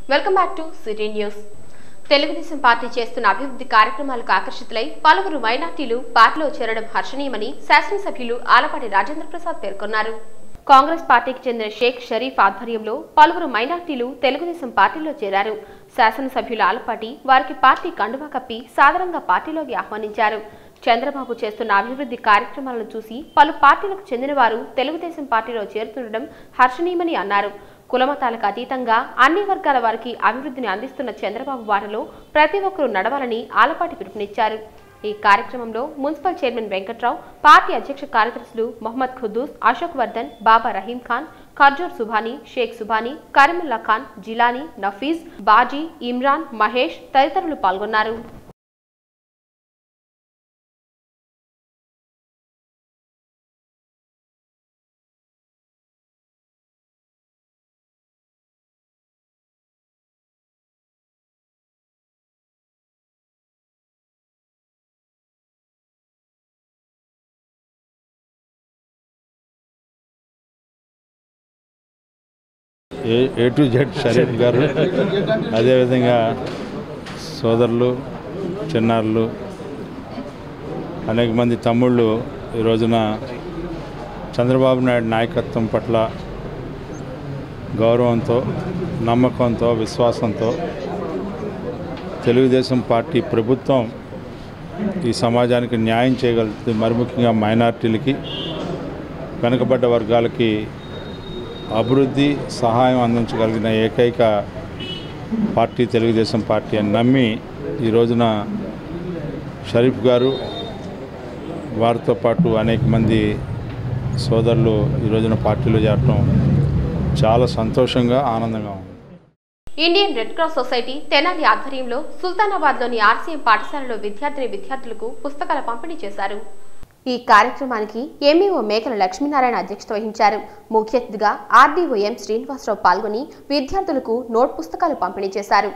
Welcome back to city news Telugu Desam party చేస్తున్న అభివృద్ధి కార్యక్రమాలకు ఆకర్షితులై పలువురు మైనార్టీలు పార్టీలో చేరడం హర్షణీయమని శాసనసభ్యులు ఆలపాటి రాజేంద్ర ప్రసాద్ పేర్కొన్నారు కాంగ్రెస్ పార్టీకి చెందిన షేక్ షరీఫ్ ఆధ్వర్యంలో పలువురు మైనార్టీలు తెలుగుదేశం పార్టీలో చేరారు శాసనసభ్యులు ఆలపాటి వారికి పార్టీ కండువా కప్పి సాదరంగా పార్టీలోకి ఆహ్వానించారు చంద్రబాబు చేస్తున్న అభివృద్ధి కార్యక్రమాలను చూసి పలు పార్టీలకు చెందిన వారు తెలుగుదేశం పార్టీలో చేరుతుండడం హర్షణీయమని అన్నారు కులమతాలకు అతీతంగా అన్ని వర్గాల వారికి అభివృద్ధిని అందిస్తున్న చంద్రబాబు బాటలో ప్రతి ఒక్కరూ నడవాలని ఆలపాటి పిలుపునిచ్చారు ఈ కార్యక్రమంలో మున్సిపల్ చైర్మన్ వెంకట్రావు పార్టీ అధ్యక్ష కార్యదర్శులు మొహమ్మద్ ఖుద్దూస్ అశోక్ వర్ధన్ బాబా రహీం ఖాన్ ఖర్జూర్ సుభాని షేక్ సుభాని కరీముల్లా ఖాన్ జిలానీ నఫీజ్ బాజీ ఇమ్రాన్ మహేష్ తదితరులు పాల్గొన్నారు A A to Z Sharif గారు అదేవిధంగా సోదరులు చిన్నారులు అనేక మంది తమ్ముళ్ళు ఈ రోజున చంద్రబాబు నాయుడు నాయకత్వం పట్ల గౌరవంతో నమ్మకంతో విశ్వాసంతో తెలుగుదేశం పార్టీ ప్రభుత్వం ఈ సమాజానికి న్యాయం చేయగలుగుతుంది మరి ముఖ్యంగా మైనార్టీలకి వెనుకబడ్డ వర్గాలకి అభివృద్ధి సహాయం అందించగలిగిన ఏకైక పార్టీ తెలుగుదేశం పార్టీ అని నమ్మి ఈ రోజున షరీఫ్ గారు వారితో పాటు అనేక మంది సోదరులు ఈ రోజున పార్టీలో చేరటం చాలా సంతోషంగా ఆనందంగా ఉంది Indian Red Cross Society Tenali ఆధ్వర్యంలో సుల్తానాబాద్లోని ఆర్సీఎం పాఠశాలలో విద్యార్థిని విద్యార్థులకు పుస్తకాల పంపిణీ చేశారు ఈ కార్యక్రమానికి ఎంఈఓ మేకల లక్ష్మీనారాయణ అధ్యక్షత వహించారు ముఖ్య అతిథిగా ఆర్డీఓ ఎం శ్రీనివాసరావు పాల్గొని విద్యార్థులకు నోట్ పుస్తకాలు పంపిణీ చేశారు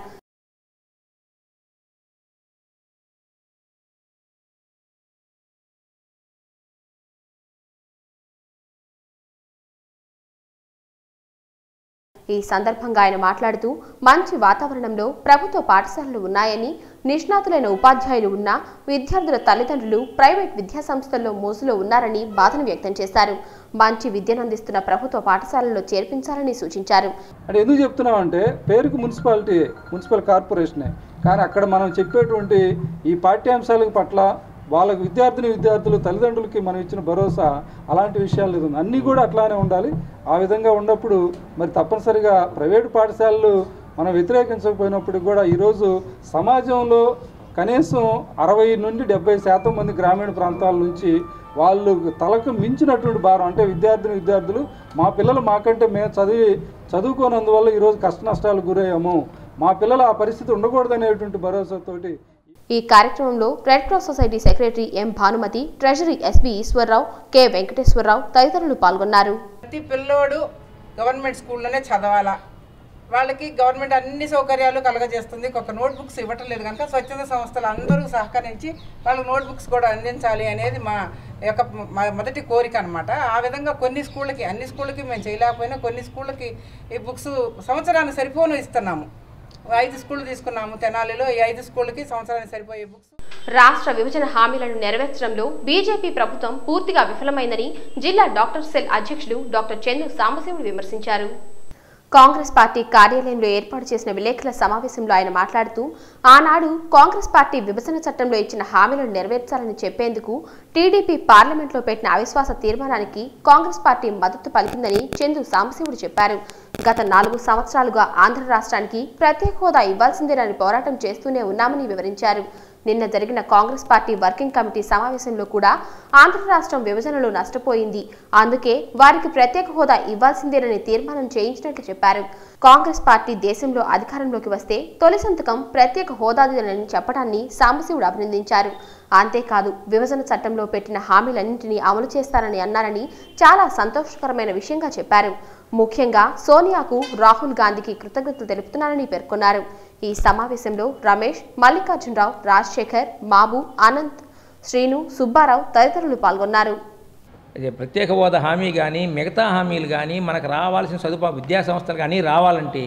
ఈ సందర్భంగా ఆయన మాట్లాడుతూ మంచి వాతావరణంలో ప్రభుత్వ పాఠశాలలు ఉన్నాయని నిష్ణాతులైన ఉపాధ్యాయులు ఉన్నా విద్యార్థుల తల్లిదండ్రులు ప్రైవేట్ విద్యా సంస్థల్లో మోసులో ఉన్నారని బాధను వ్యక్తం చేశారు మంచి విద్యను అందిస్తున్న ప్రభుత్వ పాఠశాలల్లో చేర్పించాలని సూచించారు అంటే ఎందుకు చెప్తున్నామంటే పేరుకు మున్సిపాలిటీ మున్సిపల్ కార్పొరేషనే కానీ అక్కడ మనం చెప్పేటువంటి ఈ పాఠ్యాంశాల పట్ల వాళ్ళకి విద్యార్థిని విద్యార్థులు తల్లిదండ్రులకి మనం ఇచ్చిన భరోసా అలాంటి విషయాలు లేదు అన్నీ కూడా అట్లానే ఉండాలి ఆ విధంగా ఉన్నప్పుడు మరి తప్పనిసరిగా ప్రైవేటు పాఠశాలలు మనం వ్యతిరేకించకపోయినప్పుడు కూడా ఈరోజు సమాజంలో కనీసం అరవై నుండి డెబ్బై శాతం మంది గ్రామీణ ప్రాంతాల నుంచి వాళ్ళు తలకు మించినటువంటి భారం అంటే విద్యార్థిని విద్యార్థులు మా పిల్లలు మాకంటే మేము చదివి చదువుకోనందువల్ల ఈరోజు కష్ట నష్టాలకు గురయ్యాము మా పిల్లలు ఆ పరిస్థితి ఉండకూడదనేటువంటి భరోసాతోటి ఈ కార్యక్రమంలో red Cross society secretary M Bhanumathi treasury SB Eswararao K Venkateswararao తదితరులు పాల్గొన్నారు ప్రతి పిల్లోడు గవర్నమెంట్ స్కూల్లోనే చదవాలా వాళ్ళకి గవర్నమెంట్ అన్ని సౌకర్యాలు కలగజేస్తుంది ఒక నోట్ బుక్స్ ఇవ్వటం లేదు కనుక స్వచ్ఛంద సంస్థలు అందరూ సహకరించి వాళ్ళకి నోట్ బుక్స్ కూడా అందించాలి అనేది మా యొక్క మా మొదటి కోరిక అనమాట ఆ విధంగా కొన్ని స్కూళ్ళకి అన్ని స్కూళ్ళకి మేము చేయలేకపోయినా కొన్ని స్కూళ్ళకి ఈ బుక్స్ సంవత్సరానికి సరిపోను ఇస్తున్నాము ఐదు స్కూళ్ళు తీసుకున్నాము తెనాలిలో ఈ ఐదు స్కూళ్ళకి సంవత్సరానికి సరిపోయే బుక్స్ రాష్ట్ర విభజన హామీలను నెరవేర్చడంలో బీజేపీ ప్రభుత్వం పూర్తిగా విఫలమైందని జిల్లా డాక్టర్ సెల్ అధ్యక్షుడు డాక్టర్ చందు సాంబశివుడు విమర్శించారు కాంగ్రెస్ పార్టీ కార్యాలయంలో ఏర్పాటు చేసిన విలేకరుల సమావేశంలో ఆయన మాట్లాడుతూ ఆనాడు కాంగ్రెస్ పార్టీ విభజన చట్టంలో ఇచ్చిన హామీలను నెరవేర్చాలని చెప్పేందుకు టీడీపీ పార్లమెంట్లో పెట్టిన అవిశ్వాస తీర్మానానికి కాంగ్రెస్ పార్టీ మద్దతు పలికిందని చందు సాంబశివుడు చెప్పారు గత నాలుగు సంవత్సరాలుగా ఆంధ్ర రాష్ట్రానికి ప్రత్యేక హోదా ఇవ్వాల్సిందేనని పోరాటం చేస్తూనే ఉన్నామని వివరించారు నిన్న జరిగిన కాంగ్రెస్ పార్టీ వర్కింగ్ కమిటీ సమావేశంలో కూడా ఆంధ్ర రాష్ట్రం విభజనలో నష్టపోయింది అందుకే వారికి ప్రత్యేక హోదా ఇవ్వాల్సిందేనని తీర్మానం చేయించినట్లు చెప్పారు కాంగ్రెస్ పార్టీ దేశంలో అధికారంలోకి వస్తే తొలి సంతకం ప్రత్యేక హోదాదేనని చెప్పడాన్ని సాంబశివుడు అభినందించారు అంతేకాదు విభజన చట్టంలో పెట్టిన హామీలన్నింటినీ అమలు చేస్తారని అన్నారని చాలా సంతోషకరమైన విషయంగా చెప్పారు ముఖ్యంగా సోనియాకు రాహుల్ గాంధీకి కృతజ్ఞతలు తెలుపుతున్నారని పేర్కొన్నారు ఈ సమావేశంలో రమేష్ మల్లికార్జునరావు రాజశేఖర్ మాబు అనంత్ శ్రీను సుబ్బారావు తదితరులు పాల్గొన్నారు అదే ప్రత్యేక హోదా హామీ కానీ మిగతా హామీలు కానీ మనకు రావాల్సిన సదుపాయ విద్యా సంస్థలు కానీ రావాలంటే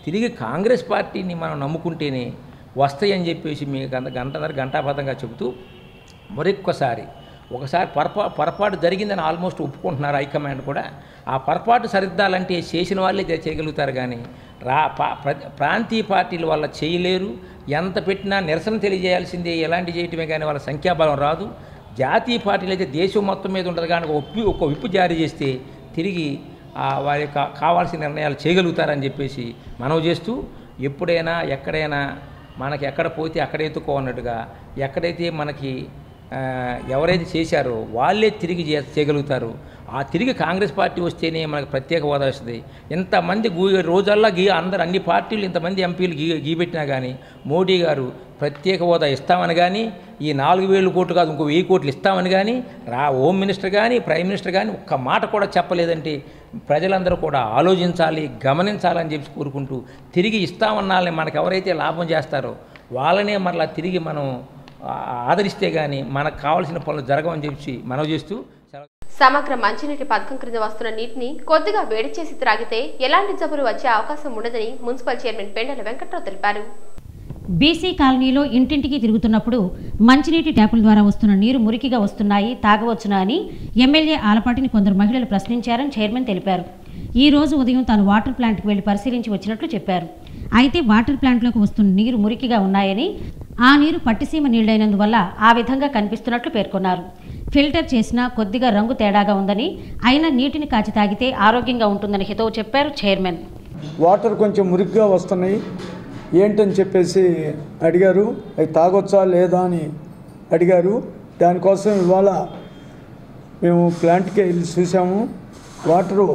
తిరిగి కాంగ్రెస్ పార్టీని మనం నమ్ముకుంటేనే వస్తాయని చెప్పేసి మీకు గంట గంట గంటాబద్ధంగా చెబుతూ మరొక్కసారి ఒకసారి పొరపా పొరపాటు జరిగిందని ఆల్మోస్ట్ ఒప్పుకుంటున్నారు హైకమాండ్ కూడా ఆ పొరపాటు సరిద్దాలంటే చేసిన వాళ్ళే చే- చేయగలుగుతారు కానీ రా పా- ప్ర- ప్రాంతీయ పార్టీల వల్ల చేయలేరు ఎంత పెట్టినా నిరసన తెలియజేయాల్సిందే ఎలాంటి చేయటమే కానీ వాళ్ళ సంఖ్యాబలం రాదు జాతీయ పార్టీలు అయితే దేశం మొత్తం మీద ఉంటుంది కానీ ఒక విప్పు ఒక విప్పు జారీ చేస్తే తిరిగి ఆ వారి యొక్క కావాల్సిన నిర్ణయాలు చేయగలుగుతారని చెప్పేసి మనవి చేస్తూ ఎప్పుడైనా ఎక్కడైనా మనకి ఎక్కడ పోతే అక్కడ ఎత్తుకో అన్నట్టుగా ఎక్కడైతే మనకి ఆ, ఎవరైతే చేశారో వాళ్ళే తిరిగి చే- చేయగలుగుతారు ఆ తిరిగి కాంగ్రెస్ పార్టీ వస్తేనే మనకు ప్రత్యేక హోదా వస్తుంది ఇంతమంది గూ రోజల్లా గీ అందరు అన్ని పార్టీలు ఇంతమంది ఎంపీలు గీ గీపెట్టినా కానీ మోడీ గారు ప్రత్యేక హోదా ఇస్తామని కానీ ఈ నాలుగు వేలు కోట్లు కాదు ఇంకో వెయ్యి కోట్లు ఇస్తామని కానీ రా హోమ్ మినిస్టర్ కానీ ప్రైమ్ మినిస్టర్ కానీ ఒక్క మాట కూడా చెప్పలేదంటే ప్రజలందరూ కూడా ఆలోచించాలి గమనించాలని చెప్పి కోరుకుంటూ తిరిగి ఇస్తామన్నాళ్ళని మనకు ఎవరైతే లాభం చేస్తారో వాళ్ళనే మరలా తిరిగి మనం ఆ, ఆదరిస్తే కానీ మనకు కావాల్సిన పనులు జరగవని చెప్పి మనవి చేస్తూ సెలవు సమగ్ర మంచినీటి పథకం క్రింద వస్తున్న నీటిని కొద్దిగా వేడి చేసి త్రాగితే ఎలాంటి జబ్బులు వచ్చే అవకాశం ఉండదని మున్సిపల్ చైర్మన్ పెండల వెంకట్రావు తెలిపారు బీసీ కాలనీలో ఇంటింటికి తిరుగుతున్నప్పుడు మంచినీటి ట్యాపుల ద్వారా వస్తున్న నీరు మురికిగా వస్తున్నాయి తాగవచ్చునా అని ఎమ్మెల్యే ఆలపాటిని కొందరు మహిళలు ప్రశ్నించారని చైర్మన్ తెలిపారు ఈ రోజు ఉదయం తాను వాటర్ ప్లాంట్కి వెళ్లి పరిశీలించి వచ్చినట్లు చెప్పారు అయితే వాటర్ ప్లాంట్లోకి వస్తున్న నీరు మురికిగా ఉన్నాయని ఆ నీరు పట్టిసీమ నీళ్లైనందువల్ల ఆ విధంగా కనిపిస్తున్నట్లు పేర్కొన్నారు ఫిల్టర్ చేసినా కొద్దిగా రంగు తేడాగా ఉందని అయినా నీటిని కాచి తాగితే ఆరోగ్యంగా ఉంటుందని హితవు చెప్పారు చైర్మన్ వాటర్ కొంచెం మురికిగా వస్తున్నాయి ఏంటని చెప్పేసి అడిగారు అవి తాగొచ్చా లేదా అని అడిగారు దానికోసం ఇవాళ మేము ప్లాంట్కి వెళ్ళి చూసాము వాటరు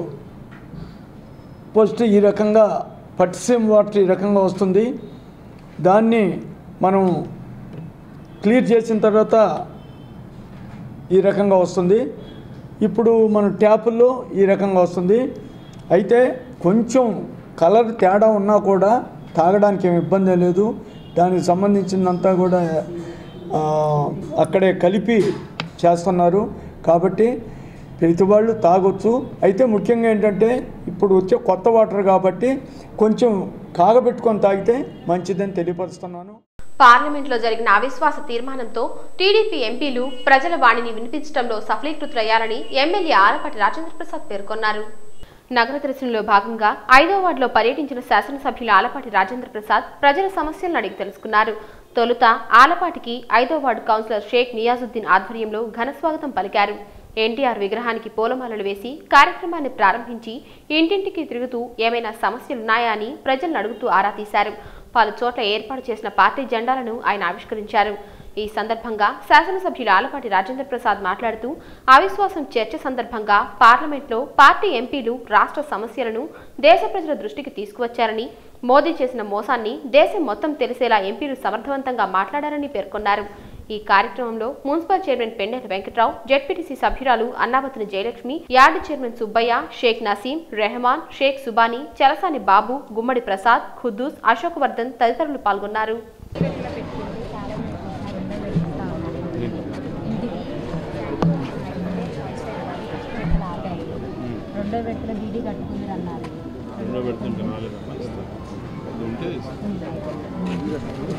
ఫస్ట్ ఈ రకంగా పట్టిసీమ వాటర్ ఈ రకంగా వస్తుంది దాన్ని మనం క్లియర్ చేసిన తర్వాత ఈ రకంగా వస్తుంది ఇప్పుడు మన ట్యాపుల్లో ఈ రకంగా వస్తుంది అయితే కొంచెం కలర్ తేడా ఉన్నా కూడా తాగడానికి ఏమి ఇబ్బంది లేదు దానికి సంబంధించిందంతా కూడా ఆ, అక్కడే కలిపి చేస్తున్నారు కాబట్టి ప్రతి వాళ్ళు తాగొచ్చు అయితే ముఖ్యంగా ఏంటంటే ఇప్పుడు వచ్చే కొత్త వాటర్ కాబట్టి కొంచెం కాగబెట్టుకొని తాగితే మంచిదని తెలియపరుస్తున్నాను పార్లమెంట్లో జరిగిన అవిశ్వాస తీర్మానంతో టీడీపీ ఎంపీలు ప్రజల వాణిని వినిపించడంలో సఫలీకృతులయ్యారని ఎమ్మెల్యే ఆలపాటి రాజేంద్ర ప్రసాద్ పేర్కొన్నారు నగర దర్శనంలో భాగంగా ఐదో వార్డులో పర్యటించిన శాసనసభ్యులు ఆలపాటి రాజేంద్ర ప్రసాద్ ప్రజల సమస్యలను అడిగి తెలుసుకున్నారు తొలుత ఆలపాటికి ఐదో వార్డు కౌన్సిలర్ షేక్ నియాజుద్దీన్ ఆధ్వర్యంలో ఘన స్వాగతం పలికారు ఎన్టీఆర్ విగ్రహానికి పూలమాలలు వేసి కార్యక్రమాన్ని ప్రారంభించి ఇంటింటికి తిరుగుతూ ఏమైనా సమస్యలున్నాయా అని ప్రజలను అడుగుతూ ఆరా తీశారు పలు చోట్ల ఏర్పాటు చేసిన పార్టీ జెండాలను ఆయన ఆవిష్కరించారు ఈ సందర్భంగా శాసనసభ్యులు ఆలపాటి రాజేంద్ర ప్రసాద్ మాట్లాడుతూ అవిశ్వాసం చర్చ సందర్భంగా పార్లమెంట్లో పార్టీ ఎంపీలు రాష్ట్ర సమస్యలను దేశ ప్రజల దృష్టికి తీసుకువచ్చారని మోదీ చేసిన మోసాన్ని దేశం మొత్తం తెలిసేలా ఎంపీలు సమర్థవంతంగా మాట్లాడారని పేర్కొన్నారు ఈ కార్యక్రమంలో municipal chairman Pendela Venkatrao ZPTC సభ్యురాలు అన్నావతిని జయలక్ష్మి యార్డు చైర్మన్ సుబ్బయ్య షేక్ నసీం రెహమాన్ షేక్ సుబానీ చలసాని బాబు గుమ్మడి ప్రసాద్ ఖుద్దూస్ అశోక్ వర్ధన్ తదితరులు పాల్గొన్నారు రెండో విడతల డీడీ కట్టుకుంది అన్నారు రెండో పెడుతుంటే రాలేదమ్మా ఇస్తాను అది ఉంటే ఇస్తాను.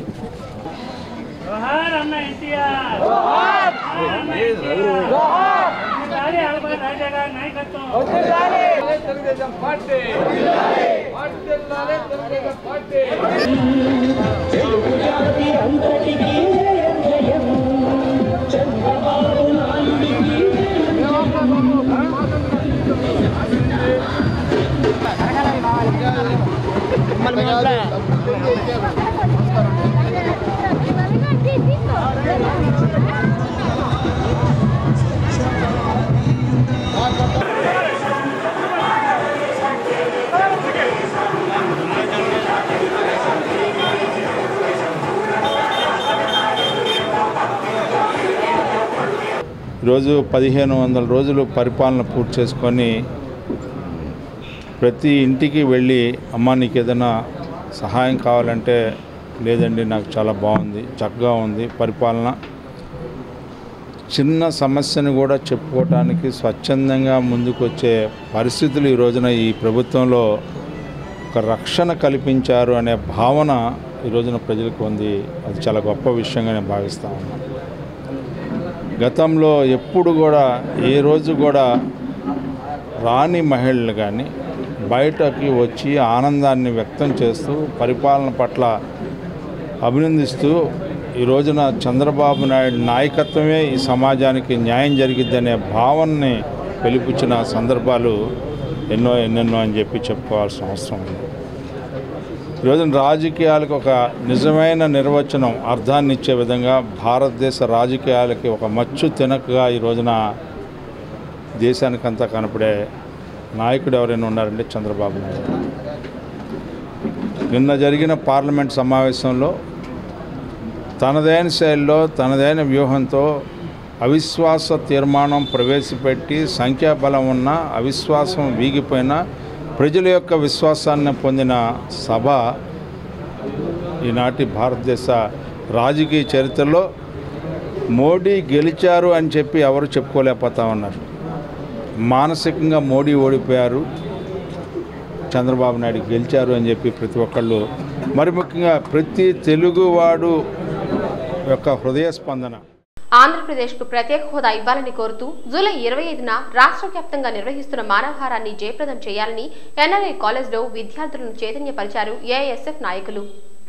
ఈరోజు పదిహేను వందల రోజులు పరిపాలన పూర్తి చేసుకొని ప్రతి ఇంటికి వెళ్ళి అమ్మ నీకు ఏదైనా సహాయం కావాలంటే లేదండి నాకు చాలా బాగుంది చక్కగా ఉంది పరిపాలన చిన్న సమస్యను కూడా చెప్పుకోవటానికి స్వచ్ఛందంగా ముందుకు వచ్చే పరిస్థితులు ఈ రోజున ఈ ప్రభుత్వంలో ఒక రక్షణ కల్పించారు అనే భావన ఈ రోజున ప్రజలకు ఉంది అది చాలా గొప్ప విషయంగా నేను భావిస్తా ఉన్నాను గతంలో ఎప్పుడు కూడా ఏ రోజు కూడా రాని మహిళలు కానీ బయటకి వచ్చి ఆనందాన్ని వ్యక్తం చేస్తూ పరిపాలన పట్ల అభినందిస్తూ ఈ రోజున చంద్రబాబు నాయుడు నాయకత్వమే ఈ సమాజానికి న్యాయం జరిగిద్దనే భావనని వెలిపుచ్చిన సందర్భాలు ఎన్నో ఎన్నెన్నో అని చెప్పి చెప్పుకోవాల్సిన అవసరం ఉంది ఈరోజున రాజకీయాలకు ఒక నిజమైన నిర్వచనం అర్థాన్ని ఇచ్చే విధంగా భారతదేశ రాజకీయాలకి ఒక మచ్చు తినకగా ఈ రోజున దేశానికంతా కనపడే నాయకుడు ఎవరైనా ఉన్నారంటే చంద్రబాబు నాయుడు నిన్న జరిగిన పార్లమెంట్ సమావేశంలో తనదైన శైలిలో తనదైన వ్యూహంతో అవిశ్వాస తీర్మానం ప్రవేశపెట్టి సంఖ్యాబలం ఉన్న అవిశ్వాసం వీగిపోయిన ప్రజల యొక్క విశ్వాసాన్ని పొందిన సభ ఈనాటి భారతదేశ రాజకీయ చరిత్రలో మోడీ గెలిచారు అని చెప్పి ఎవరు చెప్పుకోలేకపోతా ఉన్నారు మానసికంగా మోడీ ఓడిపోయారు చంద్రబాబు నాయుడు గెలిచారు అని చెప్పి ప్రతి ఒక్కళ్ళు మరి ముఖ్యంగా ప్రతి తెలుగువాడు యొక్క హృదయ స్పందన ఆంధ్రప్రదేశ్కు ప్రత్యేక హోదా ఇవ్వాలని కోరుతూ జూలై ఇరవై ఐదున రాష్ట్ర వ్యాప్తంగా నిర్వహిస్తున్న మానవహారాన్ని జయప్రదం చేయాలని ఎన్ఆర్ఐ కాలేజ్లో విద్యార్థులను చైతన్యపరిచారు ఏఐఎస్ఎఫ్ నాయకులు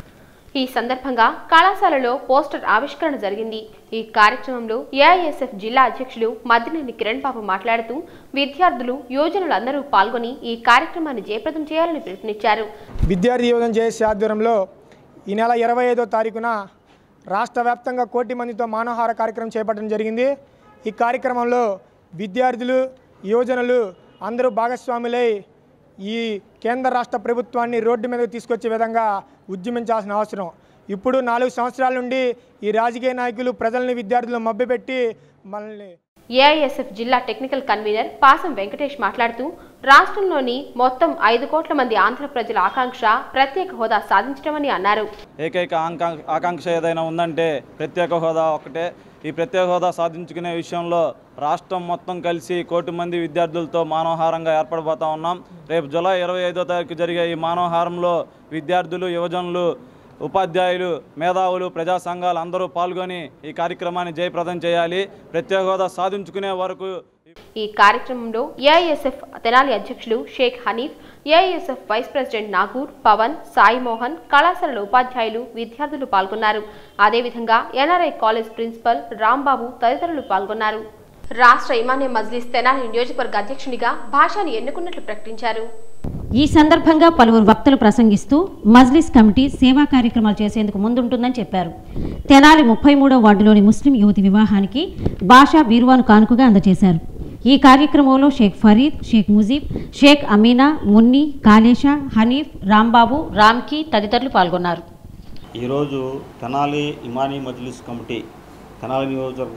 ఈ సందర్భంగా కళాశాలలో పోస్టర్ ఆవిష్కరణ జరిగింది ఈ కార్యక్రమంలో ఏఐఎస్ఎఫ్ జిల్లా అధ్యక్షులు మద్దినేని కిరణ్ బాబు మాట్లాడుతూ విద్యార్థులు యువజనులందరూ పాల్గొని ఈ కార్యక్రమాన్ని జయప్రదం చేయాలని పిలుపునిచ్చారు విద్యార్థి యోజన జేఏసీ ఆధ్వర్యంలో ఈ నెల ఇరవై ఐదో తారీఖున రాష్ట్ర వ్యాప్తంగా కోటి మందితో మానవహార కార్యక్రమం చేపట్టడం జరిగింది ఈ కార్యక్రమంలో విద్యార్థులు యువజనులు అందరూ భాగస్వాములై ఈ కేంద్ర రాష్ట్ర ప్రభుత్వాన్ని రోడ్డు మీదకి తీసుకొచ్చే విధంగా ఉద్యమించాల్సిన అవసరం ఇప్పుడు నాలుగు సంవత్సరాల నుండి ఈ రాజకీయ నాయకులు ప్రజల్ని విద్యార్థులను మభ్యపెట్టి మనల్ని ఏఐఎస్ఎఫ్ జిల్లా టెక్నికల్ కన్వీనర్ పాసం వెంకటేష్ మాట్లాడుతూ రాష్ట్రంలోని మొత్తం ఐదు కోట్ల మంది ఆంధ్ర ప్రజల ఆకాంక్ష ప్రత్యేక హోదా సాధించడమని అన్నారు ఏకైక ఆకాంక్ష ఆకాంక్ష ఏదైనా ఉందంటే ప్రత్యేక హోదా ఒకటే ఈ ప్రత్యేక హోదా సాధించుకునే విషయంలో రాష్ట్రం మొత్తం కలిసి కోటి మంది విద్యార్థులతో మానవహారంగా ఏర్పడబోతా ఉన్నాం రేపు జూలై ఇరవై ఐదో తారీఖు జరిగే ఈ మానవహారంలో విద్యార్థులు యువజనులు ఉపాధ్యాయులు మేధావులు ప్రజా సంఘాలు అందరూ పాల్గొని ఈ కార్యక్రమాన్ని జయప్రదం చేయాలి ప్రత్యేక హోదా సాధించుకునే వరకు ఈ కార్యక్రమంలో ఏఐఎస్ఎఫ్ తెనాలి అధ్యక్షులు Sheikh Hanif AISF vice president Nagur Pavan Sai Mohan కళాశాలల ఉపాధ్యాయులు విద్యార్థులు పాల్గొన్నారు అదేవిధంగా ఎన్ఆర్ఐ కాలేజ్ ప్రిన్సిపల్ రాంబాబు తదితరులు పాల్గొన్నారు రాష్ట్ర ఇమానే మజ్లిస్ తెనాలి నియోజకవర్గ అధ్యక్షునిగా భాషాని ఎన్నుకున్నట్లు ప్రకటించారు ఈ సందర్భంగా పలువురు వక్తలు ప్రసంగిస్తూ మజ్లిస్ కమిటీ సేవా కార్యక్రమాలు చేసేందుకు ముందుంటుందని చెప్పారు తెనాలి ముప్పై మూడో వార్డులోని ముస్లిం యువతి వివాహానికి భాషా బీరువాను కానుకగా అందజేశారు ఈ కార్యక్రమంలో షేక్ ఫరీద్ షేక్ ముజీబ్ షేక్ అమీనా మున్ని కాళేషా హనీఫ్ రాంబాబు రామ్కి తదితరులు పాల్గొన్నారు ఈరోజు తెనాలి ఇమానీ మజ్లిస్ కమిటీ తెనాలి నియోజకవర్గ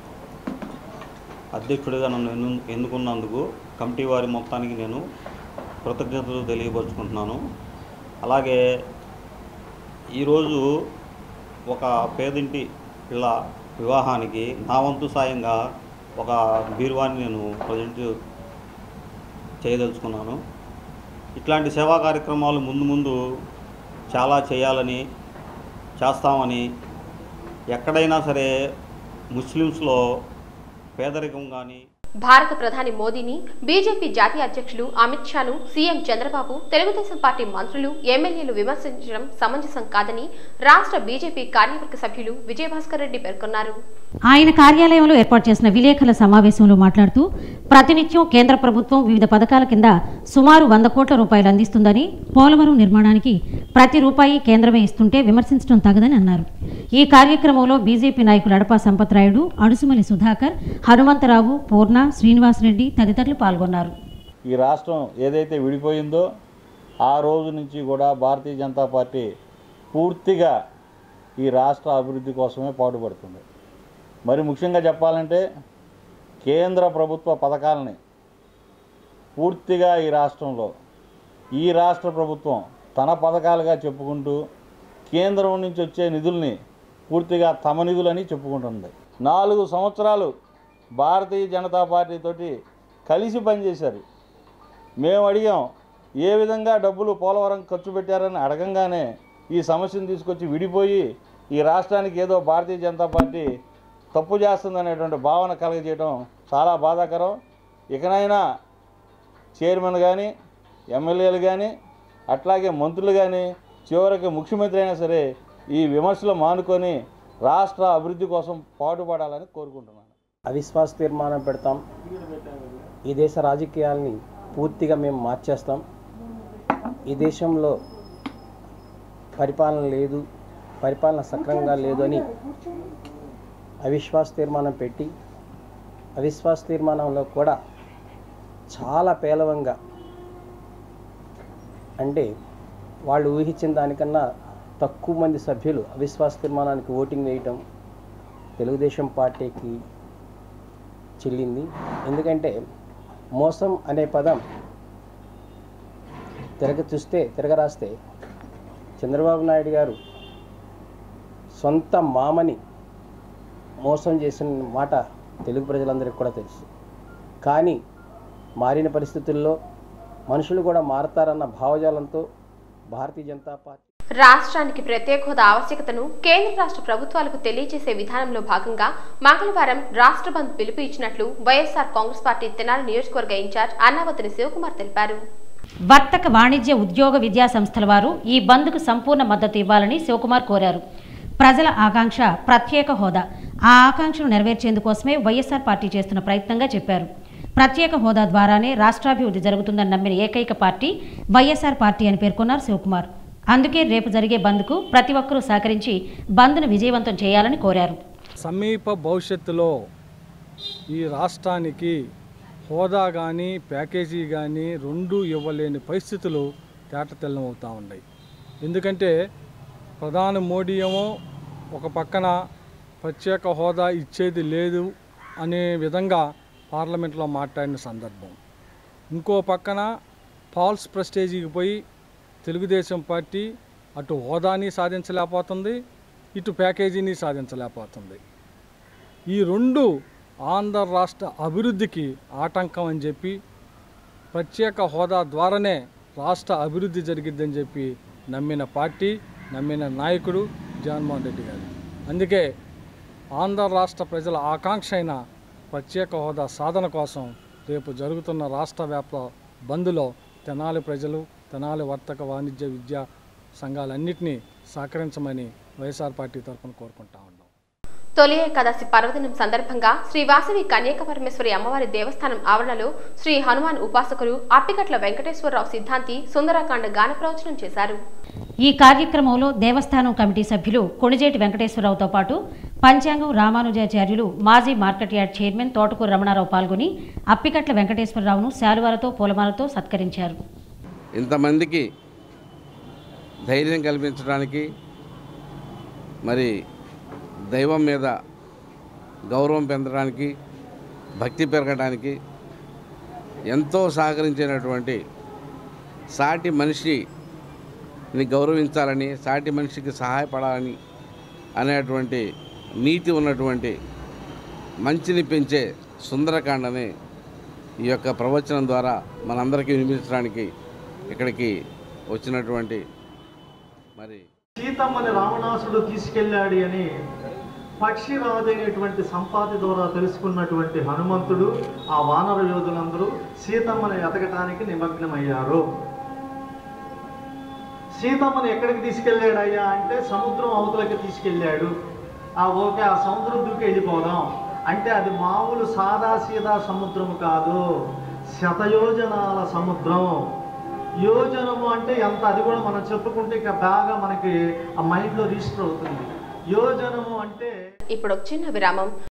అధ్యక్షుడిగా నన్ను ఎన్ను ఎన్నుకున్నందుకు కమిటీ వారి మొత్తానికి నేను కృతజ్ఞతలు తెలియపరుచుకుంటున్నాను అలాగే ఈరోజు ఒక పేదింటి పిల్ల వివాహానికి నా వంతు సాయంగా ఒక బీరువాన్ని నేను ప్రజెంట్ చేయదలుచుకున్నాను ఇట్లాంటి సేవా కార్యక్రమాలు ముందు ముందు చాలా చేయాలని చేస్తామని ఎక్కడైనా సరే ముస్లిమ్స్లో పేదరికం కానీ భారత ప్రధాని మోదీని బీజేపీ జాతీయ అధ్యక్షులు అమిత్ షాను సీఎం చంద్రబాబు తెలుగుదేశం పార్టీ మంత్రులు ఎమ్మెల్యేలు విమర్శించడం సమంజసం కాదని రాష్ట్ర బీజేపీ కార్యవర్గ సభ్యులు విజయభాస్కర్ రెడ్డి పేర్కొన్నారు ఆయన కార్యాలయంలో ఏర్పాటు చేసిన విలేకరుల సమావేశంలో మాట్లాడుతూ ప్రతినిత్యం కేంద్ర ప్రభుత్వం వివిధ పథకాల కింద సుమారు వంద కోట్ల రూపాయలు అందిస్తుందని పోలవరం నిర్మాణానికి ప్రతి రూపాయి కేంద్రమే ఇస్తుంటే విమర్శించడం తగదని అన్నారు ఈ కార్యక్రమంలో బీజేపీ నాయకులు అడపా సంపత్రాయుడు అడుసుమలి సుధాకర్ హనుమంతరావు పూర్ణ శ్రీనివాసరెడ్డి తదితరులు పాల్గొన్నారు ఈ రాష్ట్రం ఏదైతే విడిపోయిందో ఆ రోజు నుంచి కూడా భారతీయ జనతా పార్టీ పూర్తిగా ఈ రాష్ట్ర అభివృద్ధి కోసమే పాటుపడుతుంది మరి ముఖ్యంగా చెప్పాలంటే కేంద్ర ప్రభుత్వ పథకాలని పూర్తిగా ఈ రాష్ట్రంలో ఈ రాష్ట్ర ప్రభుత్వం తన పథకాలుగా చెప్పుకుంటూ కేంద్రం నుంచి వచ్చే నిధుల్ని పూర్తిగా తమ నిధులని చెప్పుకుంటుంది నాలుగు సంవత్సరాలు భారతీయ జనతా పార్టీతోటి కలిసి పనిచేశారు మేము అడిగాం ఏ విధంగా డబ్బులు పోలవరం ఖర్చు పెట్టారని అడగంగానే ఈ సమస్యను తీసుకొచ్చి విడిపోయి ఈ రాష్ట్రానికి ఏదో భారతీయ జనతా పార్టీ తప్పు చేస్తుందనేటువంటి భావన కలగజేయడం చాలా బాధాకరం ఇకనైనా చైర్మన్ కానీ ఎమ్మెల్యేలు కానీ అట్లాగే మంత్రులు కానీ చివరికి ముఖ్యమంత్రి అయినా సరే ఈ విమర్శలు మానుకొని రాష్ట్ర అభివృద్ధి కోసం పాటుపడాలని కోరుకుంటున్నాను అవిశ్వాస తీర్మానం పెడతాం ఈ దేశ రాజకీయాల్ని పూర్తిగా మేము మార్చేస్తాం ఈ దేశంలో పరిపాలన లేదు పరిపాలన సక్రమంగా లేదు అని అవిశ్వాస తీర్మానం పెట్టి అవిశ్వాస తీర్మానంలో కూడా చాలా పేలవంగా అంటే వాళ్ళు ఊహించిన దానికన్నా తక్కువ మంది సభ్యులు అవిశ్వాస తీర్మానానికి ఓటింగ్ వేయటం తెలుగుదేశం పార్టీకి చెల్లింది ఎందుకంటే మోసం అనే పదం తిరగ చూస్తే తిరగరాస్తే చంద్రబాబు నాయుడు గారు సొంత మామని మోసం చేసిన మాట తెలుగు ప్రజలందరికీ కూడా తెలుసు కానీ మారిన పరిస్థితుల్లో మనుషులు కూడా మారతారన్న భావజాలంతో భారతీయ జనతా పార్టీ రాష్ట్రానికి ప్రత్యేక హోదా ఆవశ్యకతను కేంద్ర రాష్ట్ర ప్రభుత్వాలకు తెలియజేసే విధానంలో భాగంగా మంగళవారం రాష్ట్ర బంద్ పిలుపు ఇచ్చినట్లు వైఎస్ఆర్ కాంగ్రెస్ పార్టీ తెనాలి నియోజకవర్గ ఇన్ఛార్జ్ అన్నావతిని శివకుమార్ తెలిపారు వర్తక వాణిజ్య ఉద్యోగ విద్యా సంస్థల వారు ఈ బంద్కు సంపూర్ణ మద్దతు ఇవ్వాలని శివకుమార్ కోరారు ప్రజల ఆకాంక్ష ప్రత్యేక హోదా ఆ ఆకాంక్షను నెరవేర్చేందుకోసమే వైఎస్ఆర్ పార్టీ చేస్తున్న ప్రయత్నంగా చెప్పారు ప్రత్యేక హోదా ద్వారానే రాష్ట్రాభివృద్ధి జరుగుతుందని నమ్మిన ఏకైక పార్టీ వైఎస్ఆర్ పార్టీ అని పేర్కొన్నారు శివకుమార్ అందుకే రేపు జరిగే బంద్కు ప్రతి ఒక్కరూ సహకరించి బంద్ను విజయవంతం చేయాలని కోరారు సమీప భవిష్యత్తులో ఈ రాష్ట్రానికి హోదా కానీ ప్యాకేజీ కానీ రెండు ఇవ్వలేని పరిస్థితులు తేటతెల్లమవుతూ ఉన్నాయి ఎందుకంటే ప్రధాని మోడీ ఏమో ఒక పక్కన ప్రత్యేక హోదా ఇచ్చేది లేదు అనే విధంగా పార్లమెంట్లో మాట్లాడిన సందర్భం ఇంకో పక్కన ఫాల్స్ ప్రెస్టేజీకి పోయి తెలుగుదేశం పార్టీ అటు హోదాని సాధించలేకపోతుంది ఇటు ప్యాకేజీని సాధించలేకపోతుంది ఈ రెండు ఆంధ్ర రాష్ట్ర అభివృద్ధికి ఆటంకం అని చెప్పి ప్రత్యేక హోదా ద్వారానే రాష్ట్ర అభివృద్ధి జరిగిద్దని చెప్పి నమ్మిన పార్టీ నమ్మిన నాయకుడు జగన్మోహన్ రెడ్డి గారు అందుకే ఆంధ్ర రాష్ట్ర ప్రజల ఆకాంక్ష అయిన ప్రత్యేక హోదా సాధన కోసం రేపు జరుగుతున్న రాష్ట్ర వ్యాప్త బంద్లో తెనాలి ప్రజలు తెనాలి వర్తక వాణిజ్య విద్యా సంఘాలన్నింటినీ సహకరించమని వైఎస్ఆర్ పార్టీ తరఫున కోరుకుంటా ఉన్నాం తొలి ఏకాదశి పర్వదినం సందర్భంగా శ్రీ వాసవి కన్యక పరమేశ్వరి అమ్మవారి దేవస్థానం ఆవరణలో శ్రీ హనుమాన్ ఉపాసకులు అప్పికట్ల వెంకటేశ్వరరావు సిద్ధాంతి సుందరకాండ గాన ప్రవచనం చేశారు ఈ కార్యక్రమంలో దేవస్థానం కమిటీ సభ్యులు కొణిజేటి వెంకటేశ్వరరావుతో పాటు పంచాంగం రామానుజాచార్యులు మాజీ market yard chairman Thotakuru Ramanarao పాల్గొని అప్పికట్ల వెంకటేశ్వరరావును శాలువాలతో పూలమాలతో సత్కరించారు ఇంతమందికి ధైర్యం కల్పించడానికి మరి దైవం మీద గౌరవం పెంచడానికి భక్తి పెరగడానికి ఎంతో సహకరించినటువంటి సాటి మనిషిని గౌరవించాలని సాటి మనిషికి సహాయపడాలని అనేటువంటి నీతి ఉన్నటువంటి మంచిని పెంచే సుందరకాండని ఈ యొక్క ప్రవచనం ద్వారా మనందరికీ వినిపించడానికి ఇక్కడికి వచ్చినటువంటి మరి సీతమ్మని రావణాసుడు తీసుకెళ్ళాడు అని పక్షిరాజు అనేటువంటి సంపాతి ద్వారా తెలుసుకున్నటువంటి హనుమంతుడు ఆ వానర యోధులందరూ సీతమ్మని ఎతకటానికి నిమగ్నమయ్యారు సీతమ్మని ఎక్కడికి తీసుకెళ్ళాడయ్యా అంటే సముద్రం అవతలకి తీసుకెళ్ళాడు ఆ ఓకే ఆ సముద్రం దూకి వెళ్ళిపోదాం అంటే అది మామూలు సాదా సీదా సముద్రం కాదు శతయోజనాల సముద్రం యోజనము అంటే ఎంత అది కూడా మనం చెప్పుకుంటే ఇక బాగా మనకి ఆ మైండ్లో రిజిస్టర్ అవుతుంది యోజనము అంటే ఇప్పుడు ఒక చిన్న విరామం